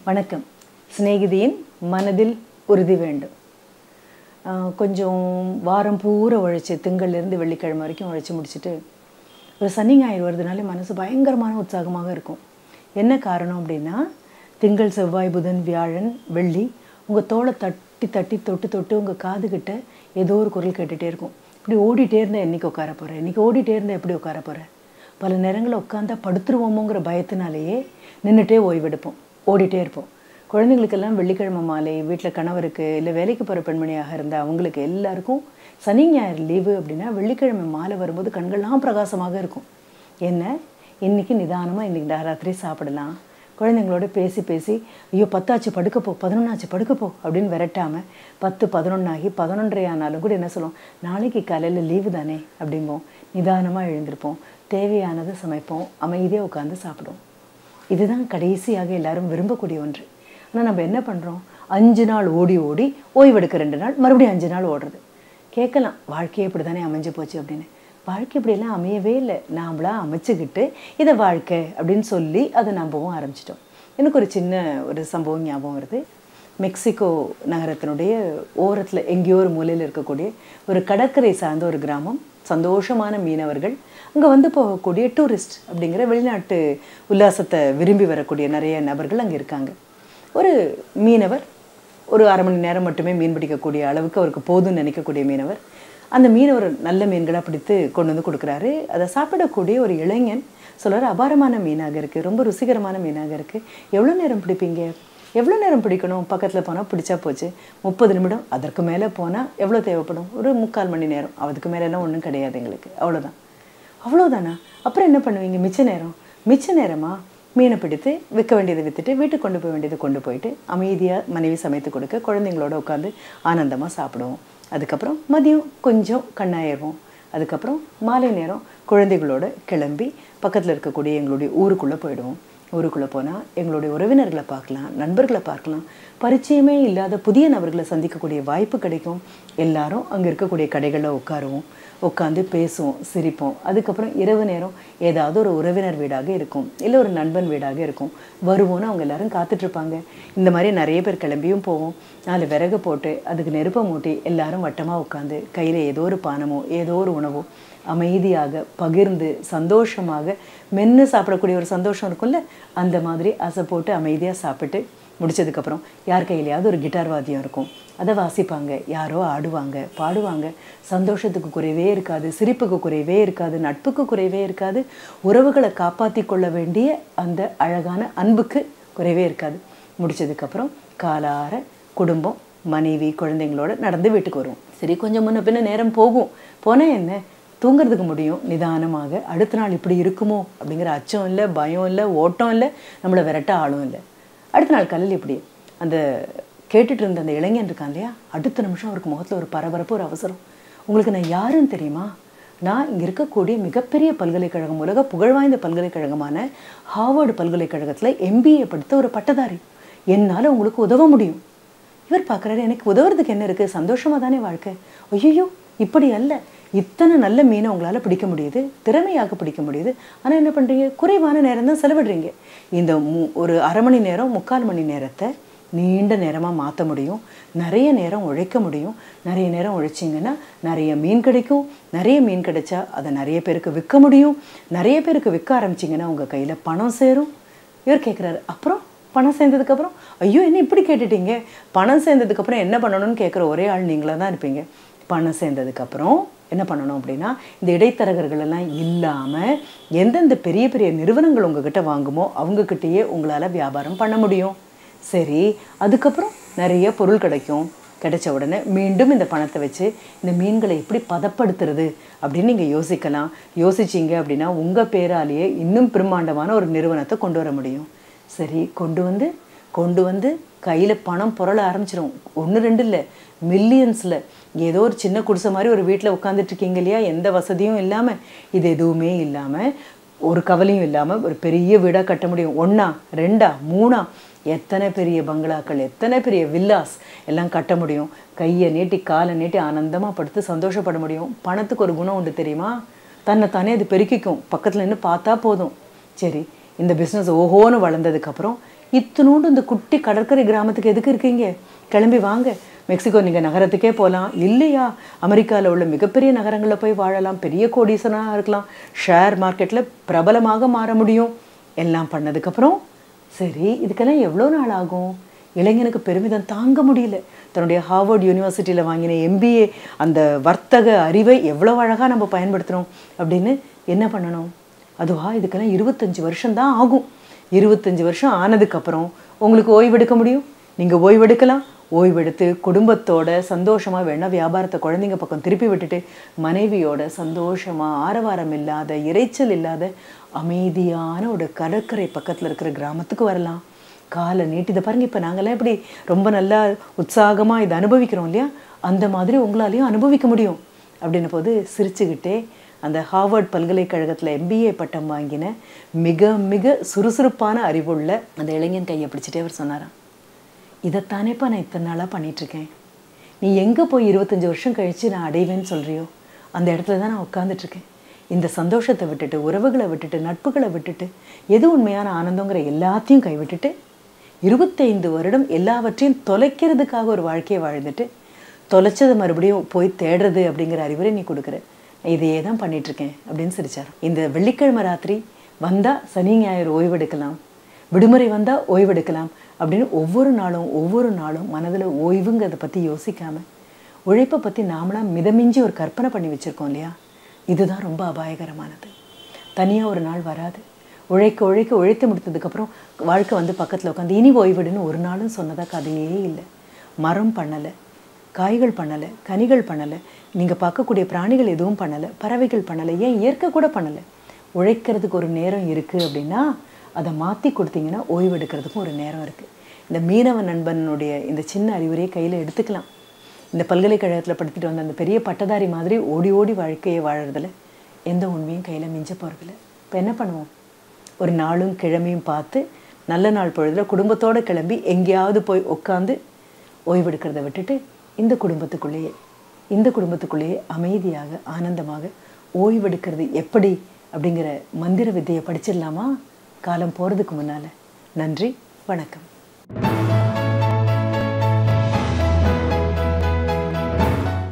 வணக்கம் சிநேகிதியின் மனதில் உறுதி வேண்டும் ஆஹ் கொஞ்சம் வாரம் பூரா உழைச்சி திங்கள்லேருந்து வெள்ளிக்கிழமை வரைக்கும் உழைச்சி முடிச்சுட்டு ஒரு சனி ஞாயிறு வருதுனாலே மனசு பயங்கரமான உற்சாகமாக இருக்கும் என்ன காரணம் அப்படின்னா திங்கள் செவ்வாய் புதன் வியாழன் வெள்ளி உங்கள் தோலை தட்டி தட்டி தொட்டு தொட்டு உங்கள் காதுகிட்ட ஏதோ ஒரு குரல் கேட்டுகிட்டே இருக்கும் இப்படி ஓடிட்டே இருந்தால் என்னைக்கு உட்கார போகிறேன் இன்றைக்கி ஓடிட்டே இருந்தால் எப்படி உட்கார போகிறேன் பல நேரங்களில் உட்காந்தா படுத்துருவோமோங்கிற பயத்தினாலேயே நின்றுட்டே ஓய்வெடுப்போம் ஓடிட்டே இருப்போம் குழந்தைங்களுக்கெல்லாம் வெள்ளிக்கிழமை மாலை வீட்டில் கணவருக்கு இல்லை வேலைக்கு போகிற பெண்மணியாக இருந்த அவங்களுக்கு எல்லாருக்கும் சனி ஞாயிறு லீவு அப்படின்னா வெள்ளிக்கிழமை மாலை வரும்போது கண்கள்லாம் பிரகாசமாக இருக்கும் என்ன இன்னைக்கு நிதானமாக இன்னைக்கு ராத்திரி சாப்பிடலாம் குழந்தைங்களோட பேசி பேசி ஐயோ பத்தாச்சு படுக்க போ பதினொன்னாச்சு படுக்க போ அப்படின்னு விரட்டாமல் பத்து பதினொன்னாகி பதினொன்றரை ஆனாலும் கூட என்ன சொல்லுவோம் நாளைக்கு காலையில் லீவு தானே அப்படிம்போம் நிதானமாக எழுந்திருப்போம் தேவையானதை சமைப்போம் அமைதியாக உட்காந்து சாப்பிடுவோம் இதுதான் கடைசியாக எல்லாரும் விரும்பக்கூடிய ஒன்று ஆனால் நம்ம என்ன பண்ணுறோம் அஞ்சு நாள் ஓடி ஓடி ஓய்வெடுக்க ரெண்டு நாள் மறுபடியும் அஞ்சு நாள் ஓடுறது கேட்கலாம் வாழ்க்கையே இப்படி தானே அமைஞ்சு போச்சு அப்படின்னு வாழ்க்கை இப்படியெல்லாம் அமையவே இல்லை நாமளா அமைச்சுக்கிட்டு இதை வாழ்க்கை அப்படின்னு சொல்லி அதை நம்பவும் ஆரம்பிச்சிட்டோம் எனக்கு ஒரு சின்ன ஒரு சம்பவம் ஞாபகம் வருது மெக்சிகோ நகரத்தினுடைய ஓரத்தில் எங்கேயோ ஒரு மூலையில் இருக்கக்கூடிய ஒரு கடற்கரை சார்ந்த ஒரு கிராமம் சந்தோஷமான மீனவர்கள் அங்கே வந்து போகக்கூடிய டூரிஸ்ட் அப்படிங்கிற வெளிநாட்டு உல்லாசத்தை விரும்பி வரக்கூடிய நிறைய நபர்கள் அங்கே இருக்காங்க ஒரு மீனவர் ஒரு அரை மணி நேரம் மட்டுமே மீன் பிடிக்கக்கூடிய அளவுக்கு அவருக்கு போதும்னு நினைக்கக்கூடிய மீனவர் அந்த மீனவர் நல்ல மீன்களாக பிடித்து கொண்டு வந்து கொடுக்குறாரு அதை சாப்பிடக்கூடிய ஒரு இளைஞன் சொல்கிறார் அபாரமான மீனாக இருக்குது ரொம்ப ருசிகரமான மீனாக இருக்குது எவ்வளோ நேரம் பிடிப்பீங்க எவ்வளோ நேரம் பிடிக்கணும் பக்கத்தில் போனால் பிடிச்சா போச்சு முப்பது நிமிடம் அதற்கு மேலே போனால் எவ்வளோ தேவைப்படும் ஒரு முக்கால் மணி நேரம் அதுக்கு மேலெல்லாம் ஒன்றும் கிடையாது எங்களுக்கு அவ்வளோதான் அவ்வளோதானா அப்புறம் என்ன பண்ணுவீங்க மிச்ச நேரம் மிச்ச நேரமா மீனை பிடித்து விற்க வேண்டியதை விற்றுட்டு வீட்டுக்கு கொண்டு போக வேண்டியதை கொண்டு போயிட்டு அமைதியாக மனைவி சமைத்து கொடுக்க குழந்தைங்களோட உட்காந்து ஆனந்தமாக சாப்பிடுவோம் அதுக்கப்புறம் மதியம் கொஞ்சம் கண்ணாயிடுவோம் அதுக்கப்புறம் மாலை நேரம் குழந்தைகளோட கிளம்பி பக்கத்தில் இருக்கக்கூடிய எங்களுடைய ஊருக்குள்ளே போயிடுவோம் ஊருக்குள்ளே போனால் எங்களுடைய உறவினர்களை பார்க்கலாம் நண்பர்களை பார்க்கலாம் பரிச்சயமே இல்லாத புதிய நபர்களை சந்திக்கக்கூடிய வாய்ப்பு கிடைக்கும் எல்லாரும் அங்கே இருக்கக்கூடிய கடைகளில் உட்காருவோம் உட்காந்து பேசுவோம் சிரிப்போம் அதுக்கப்புறம் இரவு நேரம் ஏதாவது ஒரு உறவினர் வீடாக இருக்கும் இல்லை ஒரு நண்பன் வீடாக இருக்கும் வருவோன்னு அவங்க எல்லாரும் காத்துட்ருப்பாங்க இந்த மாதிரி நிறைய பேர் கிளம்பியும் போவோம் நாலு விறகு போட்டு அதுக்கு நெருப்பை மூட்டி எல்லாரும் வட்டமாக உட்காந்து கையில் ஏதோ ஒரு பானமோ ஏதோ ஒரு உணவோ அமைதியாக பகிர்ந்து சந்தோஷமாக மென்று சாப்பிடக்கூடிய ஒரு சந்தோஷம் இருக்கும்ல அந்த மாதிரி அசை போட்டு அமைதியாக சாப்பிட்டு முடிச்சதுக்கப்புறம் யார் கையிலையாவது ஒரு கிட்டார் வாத்தியம் இருக்கும் அதை வாசிப்பாங்க யாரோ ஆடுவாங்க பாடுவாங்க சந்தோஷத்துக்கு குறைவே இருக்காது சிரிப்புக்கு குறைவே இருக்காது நட்புக்கு குறைவே இருக்காது உறவுகளை காப்பாற்றி கொள்ள வேண்டிய அந்த அழகான அன்புக்கு குறைவே இருக்காது முடிச்சதுக்கப்புறம் காலார குடும்பம் மனைவி குழந்தைங்களோட நடந்து வீட்டுக்கு வருவோம் சரி கொஞ்சம் முன்ன பின்ன நேரம் போகும் போனால் என்ன தூங்குறதுக்கு முடியும் நிதானமாக அடுத்த நாள் இப்படி இருக்குமோ அப்படிங்கிற அச்சம் இல்லை பயம் இல்லை ஓட்டம் இல்லை நம்மளை விரட்ட ஆளும் இல்லை அடுத்த நாள் காலையில் இப்படி அந்த கேட்டுட்டு இருந்த அந்த இளைஞன் இருக்கான் இல்லையா அடுத்த நிமிஷம் அவருக்கு முகத்தில் ஒரு பரபரப்பு ஒரு அவசரம் உங்களுக்கு நான் யாருன்னு தெரியுமா நான் இங்கே இருக்கக்கூடிய மிகப்பெரிய பல்கலைக்கழகம் உலக புகழ்வாய்ந்த பல்கலைக்கழகமான ஹார்வர்டு பல்கலைக்கழகத்தில் எம்பிஏ படித்த ஒரு பட்டதாரி என்னால் உங்களுக்கு உதவ முடியும் இவர் பார்க்குறாரு எனக்கு உதவுறதுக்கு என்ன இருக்குது சந்தோஷமாக தானே வாழ்க்கை ஐயோ இப்படி அல்ல இத்தனை நல்ல மீனை உங்களால் பிடிக்க முடியுது திறமையாக பிடிக்க முடியுது ஆனால் என்ன பண்ணுறீங்க குறைவான நேரம் தான் செலவிடுறீங்க இந்த மு ஒரு அரை மணி நேரம் முக்கால் மணி நேரத்தை நீண்ட நேரமாக மாற்ற முடியும் நிறைய நேரம் உழைக்க முடியும் நிறைய நேரம் உழைச்சிங்கன்னா நிறைய மீன் கிடைக்கும் நிறைய மீன் கிடைச்சா அதை நிறைய பேருக்கு விற்க முடியும் நிறைய பேருக்கு விற்க ஆரம்பிச்சிங்கன்னா உங்கள் கையில் பணம் சேரும் இவர் கேட்குறாரு அப்புறம் பணம் சேர்ந்ததுக்கப்புறம் ஐயோ என்ன இப்படி கேட்டுட்டீங்க பணம் சேர்ந்ததுக்கப்புறம் என்ன பண்ணணும்னு கேட்குற ஒரே ஆள் நீங்களாக தான் இருப்பீங்க பணம் சேர்ந்ததுக்கப்புறம் என்ன பண்ணணும் அப்படின்னா இந்த இடைத்தரகர்கள் எல்லாம் இல்லாமல் எந்தெந்த பெரிய பெரிய நிறுவனங்கள் உங்ககிட்ட வாங்குமோ அவங்கக்கிட்டேயே உங்களால் வியாபாரம் பண்ண முடியும் சரி அதுக்கப்புறம் நிறைய பொருள் கிடைக்கும் கிடைச்ச உடனே மீண்டும் இந்த பணத்தை வச்சு இந்த மீன்களை எப்படி பதப்படுத்துறது அப்படின்னு நீங்கள் யோசிக்கலாம் யோசிச்சிங்க அப்படின்னா உங்கள் பேராலேயே இன்னும் பிரம்மாண்டமான ஒரு நிறுவனத்தை கொண்டு வர முடியும் சரி கொண்டு வந்து கொண்டு வந்து கையில் பணம் புரள ஆரம்பிச்சிடும் ஒன்று ரெண்டு இல்லை மில்லியன்ஸில் ஏதோ ஒரு சின்ன குடிசை மாதிரி ஒரு வீட்டில் உட்காந்துட்டு இருக்கீங்க இல்லையா எந்த வசதியும் இல்லாமல் இது எதுவுமே இல்லாமல் ஒரு கவலையும் இல்லாமல் ஒரு பெரிய வீடாக கட்ட முடியும் ஒன்றா ரெண்டா மூணா எத்தனை பெரிய பங்களாக்கள் எத்தனை பெரிய வில்லாஸ் எல்லாம் கட்ட முடியும் கையை நீட்டி காலை நீட்டி ஆனந்தமாக படுத்து சந்தோஷப்பட முடியும் பணத்துக்கு ஒரு குணம் உண்டு தெரியுமா தன்னை தானே அது பெருக்கிக்கும் பக்கத்தில் நின்று பார்த்தா போதும் சரி இந்த பிஸ்னஸ் ஓஹோன்னு வளர்ந்ததுக்கப்புறம் இத்தினோண்டு இந்த குட்டி கடற்கரை கிராமத்துக்கு எதுக்கு இருக்கீங்க கிளம்பி வாங்க மெக்சிகோ நீங்கள் நகரத்துக்கே போகலாம் இல்லையா அமெரிக்காவில் உள்ள மிகப்பெரிய நகரங்களில் போய் வாழலாம் பெரிய கோடீசனாக இருக்கலாம் ஷேர் மார்க்கெட்டில் பிரபலமாக மாற முடியும் எல்லாம் பண்ணதுக்கப்புறம் சரி இதுக்கெல்லாம் எவ்வளோ நாள் ஆகும் இளைஞனுக்கு பெருமிதம் தாங்க முடியல தன்னுடைய ஹார்வர்ட் யூனிவர்சிட்டியில் வாங்கின எம்பிஏ அந்த வர்த்தக அறிவை எவ்வளோ அழகாக நம்ம பயன்படுத்துகிறோம் அப்படின்னு என்ன பண்ணணும் அதுவா இதுக்கெல்லாம் இருபத்தஞ்சி வருஷம்தான் ஆகும் இருபத்தஞ்சி வருஷம் ஆனதுக்கப்புறம் உங்களுக்கு ஓய்வெடுக்க முடியும் நீங்கள் ஓய்வெடுக்கலாம் ஓய்வெடுத்து குடும்பத்தோட சந்தோஷமாக வேணா வியாபாரத்தை குழந்தைங்க பக்கம் திருப்பி விட்டுட்டு மனைவியோட சந்தோஷமாக ஆரவாரம் இல்லாத இறைச்சல் இல்லாத அமைதியான ஒரு கடற்கரை பக்கத்தில் இருக்கிற கிராமத்துக்கு வரலாம் காலை நீட்டி இதை பாருங்க இப்போ நாங்கள்லாம் இப்படி ரொம்ப நல்லா உற்சாகமாக இதை அனுபவிக்கிறோம் இல்லையா அந்த மாதிரி உங்களாலையும் அனுபவிக்க முடியும் அப்படின்ன போது சிரிச்சுக்கிட்டே அந்த ஹார்வர்ட் பல்கலைக்கழகத்தில் எம்பிஏ பட்டம் வாங்கின மிக மிக சுறுசுறுப்பான அறிவுள்ள அந்த இளைஞன் கையை பிடிச்சிட்டே அவர் சொன்னாராம் இதைத்தானேப்பா நான் இத்தனை நாளாக பண்ணிகிட்ருக்கேன் நீ எங்கே போய் இருபத்தஞ்சி வருஷம் கழித்து நான் அடைவேன்னு சொல்கிறியோ அந்த இடத்துல தான் நான் உட்காந்துட்ருக்கேன் இந்த சந்தோஷத்தை விட்டுட்டு உறவுகளை விட்டுட்டு நட்புகளை விட்டுட்டு எது உண்மையான ஆனந்தங்கிற எல்லாத்தையும் கைவிட்டுட்டு இருபத்தைந்து வருடம் எல்லாவற்றையும் தொலைக்கிறதுக்காக ஒரு வாழ்க்கையை வாழ்ந்துட்டு தொலைச்சதை மறுபடியும் போய் தேடுறது அப்படிங்கிற அறிவுரை நீ கொடுக்குற இதையே தான் பண்ணிகிட்ருக்கேன் அப்படின்னு சிரிச்சார் இந்த வெள்ளிக்கிழமை ராத்திரி வந்தால் சனி ஞாயிறு ஓய்வெடுக்கலாம் விடுமுறை வந்தால் ஓய்வெடுக்கலாம் அப்படின்னு ஒவ்வொரு நாளும் ஒவ்வொரு நாளும் மனதில் ஓய்வுங்கிறத பற்றி யோசிக்காமல் உழைப்பை பற்றி நாமளாக மிதமிஞ்சி ஒரு கற்பனை பண்ணி வச்சுருக்கோம் இல்லையா இதுதான் ரொம்ப அபாயகரமானது தனியாக ஒரு நாள் வராது உழைக்க உழைக்க உழைத்து முடித்ததுக்கப்புறம் வாழ்க்கை வந்து பக்கத்தில் உட்காந்து இனி ஓய்விடுன்னு ஒரு நாளும் சொன்னதா கதையே இல்லை மரம் பண்ணலை காய்கள் பண்ணலை கனிகள் பண்ணலை நீங்கள் பார்க்கக்கூடிய பிராணிகள் எதுவும் பண்ணலை பறவைகள் பண்ணலை ஏன் இயற்கை கூட பண்ணலை உழைக்கிறதுக்கு ஒரு நேரம் இருக்குது அப்படின்னா அதை மாற்றி கொடுத்தீங்கன்னா ஓய்வெடுக்கிறதுக்கும் ஒரு நேரம் இருக்குது இந்த மீனவ நண்பனுடைய இந்த சின்ன அறிவுரையை கையில் எடுத்துக்கலாம் இந்த பல்கலைக்கழகத்தில் படித்துட்டு வந்த அந்த பெரிய பட்டதாரி மாதிரி ஓடி ஓடி வாழ்க்கையை வாழறதில்ல எந்த உண்மையும் கையில் மிஞ்ச போகிறதில்ல இப்போ என்ன பண்ணுவோம் ஒரு நாளும் கிழமையும் பார்த்து நல்ல நாள் பொழுதில் குடும்பத்தோடு கிளம்பி எங்கேயாவது போய் உட்காந்து ஓய்வெடுக்கிறத விட்டுட்டு இந்த குடும்பத்துக்குள்ளேயே இந்த குடும்பத்துக்குள்ளேயே அமைதியாக ஆனந்தமாக ஓய்வெடுக்கிறது எப்படி அப்படிங்கிற மந்திர வித்தையை படிச்சிடலாமா காலம் போகிறதுக்கு முன்னால் நன்றி வணக்கம்